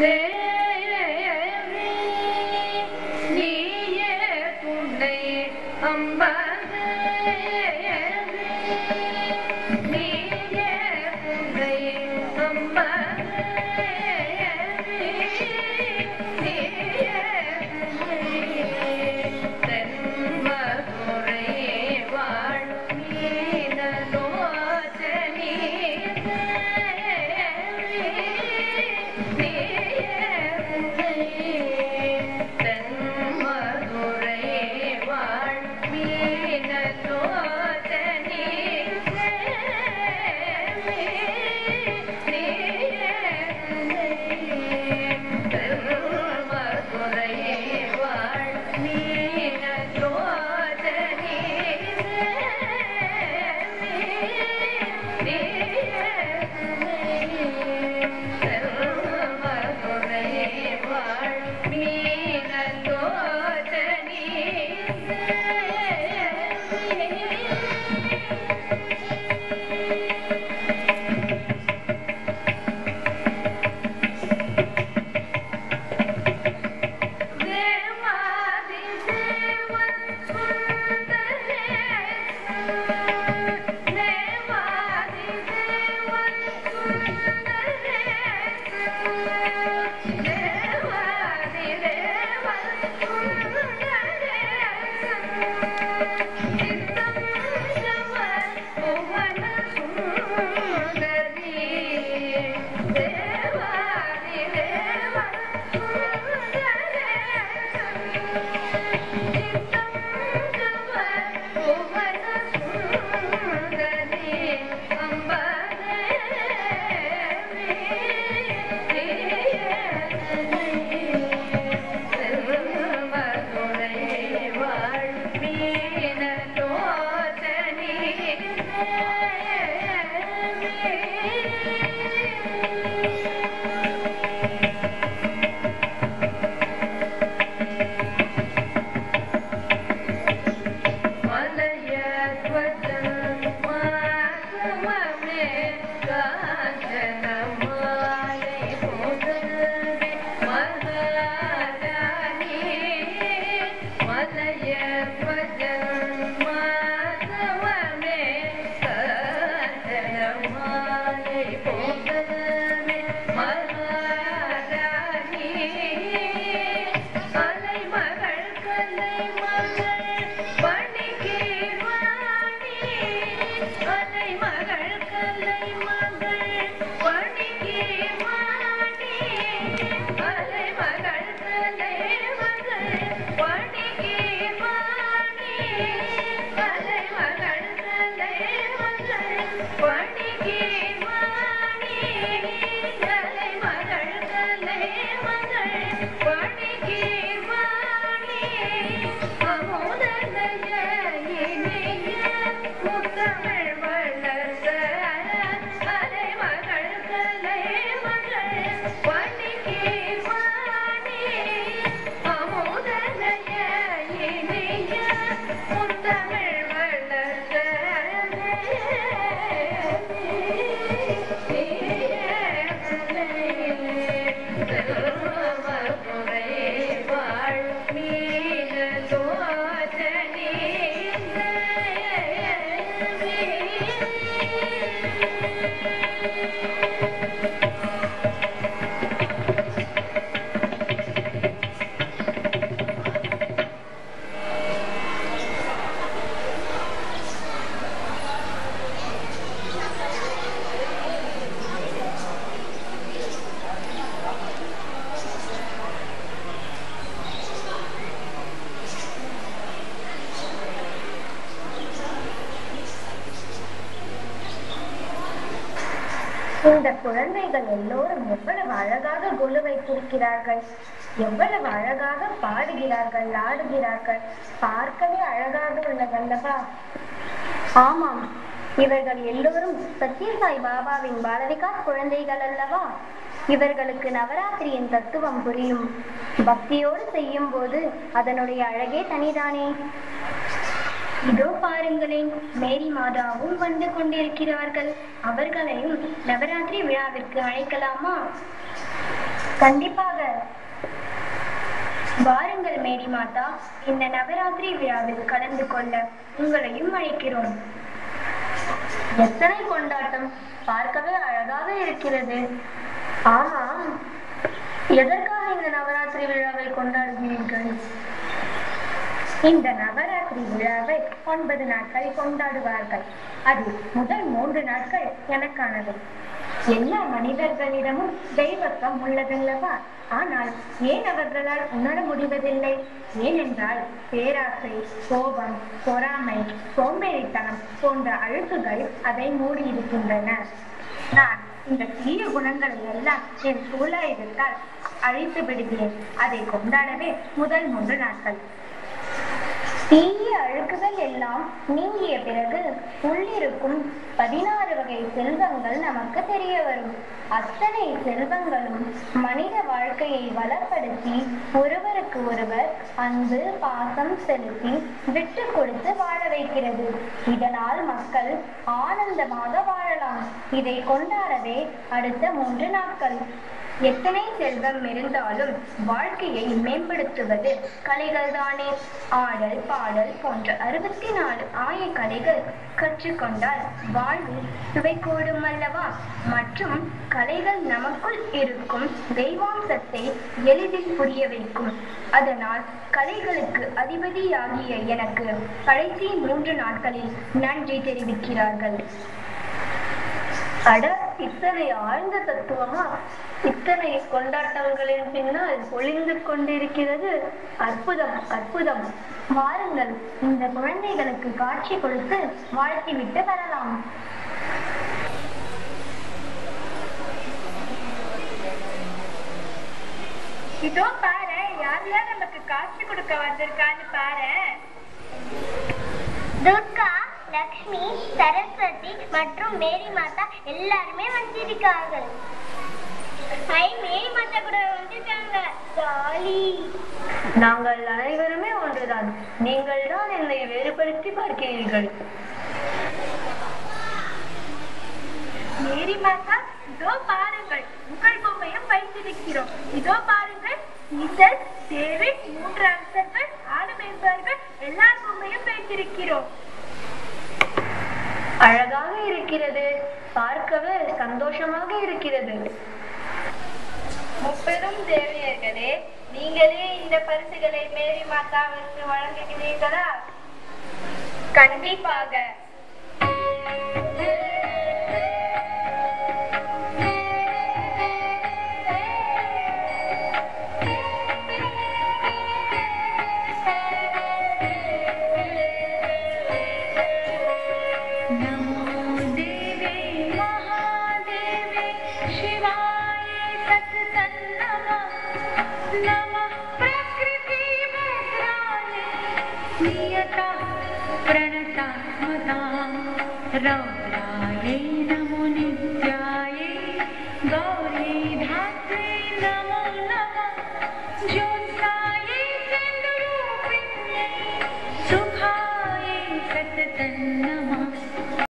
நீயே துணை அம்பது நீயே துணை அம்பது நீயே தென்மதுரை வாழ் மீனலோச்சனி தென்மதுரை வாழ் மீனலோச்சனி தென்மதுரை வாழ் மீனலோச்சனி இந்த குழந்தைகள் எல்லோரும் எவ்வளவு அழகாக கொலு வைத்திருக்கிறார்கள் எவ்வளவு அழகாக பாடுகிறார்கள் ஆடுகிறார்கள் பார்க்கவே அழகாக உள்ளதல்லவா ஆமாம் இவர்கள் எல்லோரும் சத்யசாய் பாபாவின் பாலவிகாஸ் குழந்தைகள் அல்லவா இவர்களுக்கு நவராத்திரியின் தத்துவம் புரியும் பக்தியோடு செய்யும் போது அதனுடைய அழகே தனிதானே இதோ பாருங்களேன் மேரி மாதாவும் வந்து கொண்டிருக்கிறார்கள் அவர்களையும் நவராத்திரி விழாவிற்கு அழைக்கலாமா கண்டிப்பாக வாருங்கள் மேரி மாதா இந்த நவராத்திரி விழாவில் கலந்து கொள்ள உங்களையும் அழைக்கிறோம் எத்தனை கொண்டாட்டம் பார்க்கவே அழகாக இருக்கிறது ஆமாம் எதற்காக இந்த நவராத்திரி விழாவை கொண்டாடுகிறீர்கள் இந்த நவராத்திரி விழாவை ஒன்பது நாட்கள் கொண்டாடுவார்கள் அது முதல் மூன்று நாட்கள் எனக்கானது எல்லா மனிதர்களிடமும் தெய்வத்தம் உள்ளதல்லவா ஆனால் ஏன் அவர்களால் உணர முடிவதில்லை ஏனென்றால் பேராசை கோபம் பொறாமை சோம்பேறித்தனம் போன்ற அழுக்குகள் அதை மூடியிருக்கின்றன நான் இந்த தீய குணங்களை எல்லாம் என் சூழலிருந்தால் அழித்து விடுகிறேன் அதை கொண்டாடவே முதல் மூன்று நாட்கள் தீய அழுக்குகள் எல்லாம் நீங்கிய பிறகு உள்ளிருக்கும் பதினாறு வகை செல்வங்கள் நமக்கு தெரிய வரும் அத்தனை செல்வங்களும் மனித வாழ்க்கையை வளப்படுத்தி ஒருவருக்கு ஒருவர் அன்பு பாசம் செலுத்தி விட்டு கொடுத்து வாழ வைக்கிறது இதனால் மக்கள் ஆனந்தமாக வாழலாம் இதை கொண்டாடவே அடுத்த மூன்று நாட்கள் எத்தனை செல்வம் இருந்தாலும் வாழ்க்கையை மேம்படுத்துவது கலைகள் தானே ஆடல் பாடல் போன்ற அறுபத்தி நாலு ஆய கலைகள் கற்றுக்கொண்டால் வாழ்வில் சுவை கூடும் அல்லவா மற்றும் கலைகள் நமக்குள் இருக்கும் தெய்வாம்சத்தை எளிதில் புரிய வைக்கும் அதனால் கலைகளுக்கு அதிபதியாகிய எனக்கு கடைசி மூன்று நாட்களில் நன்றி தெரிவிக்கிறார்கள் அட இத்தனை ஆழ்ந்த தத்துவமா இத்தனை கொண்டாட்டங்களின் பின்னால் ஒளிந்து கொண்டிருக்கிறது அற்புதம் அற்புதம் வாருங்கள் இந்த குழந்தைகளுக்கு காட்சி கொடுத்து வாழ்த்திவிட்டு வரலாம் இதோ பாரு யார் யார் நமக்கு காட்சி கொடுக்க வந்திருக்கான்னு பாரு துர்கா லக்ஷ்மி சரஸ்வதி மற்றும் மேரி மாதா எல்லாருமே வந்திருக்கார்கள் ஐ மேரி மாதா கூட வந்திருக்காங்க ஜாலி நாங்கள் அனைவருமே ஒன்றுதான் நீங்கள் தான் என்னை வேறுபடுத்தி பார்க்கிறீர்கள் மேரி மாதா இதோ பாருங்கள் உங்கள் பொம்மையும் வைத்திருக்கிறோம் இதோ பாருங்கள் ஈசல் தேவி மூன்று அம்சங்கள் ஆடு மேய்ப்பார்கள் எல்லார் பொம்மையும் வைத்திருக்கிறோம் அழகாக இருக்கிறது பார்க்கவே சந்தோஷமாக இருக்கிறது முப்பெரும் தேவியர்களே நீங்களே இந்த பரிசுகளை மேரி மாதாவிற்கு வழங்குகிறீர்களா கண்டிப்பாக नमो देवे महादेवे शिवाय सततं नमः नमः प्रकृतिवक्राय नियता प्रणतात्मतां रौद्रायै नमो नित्याय गौरी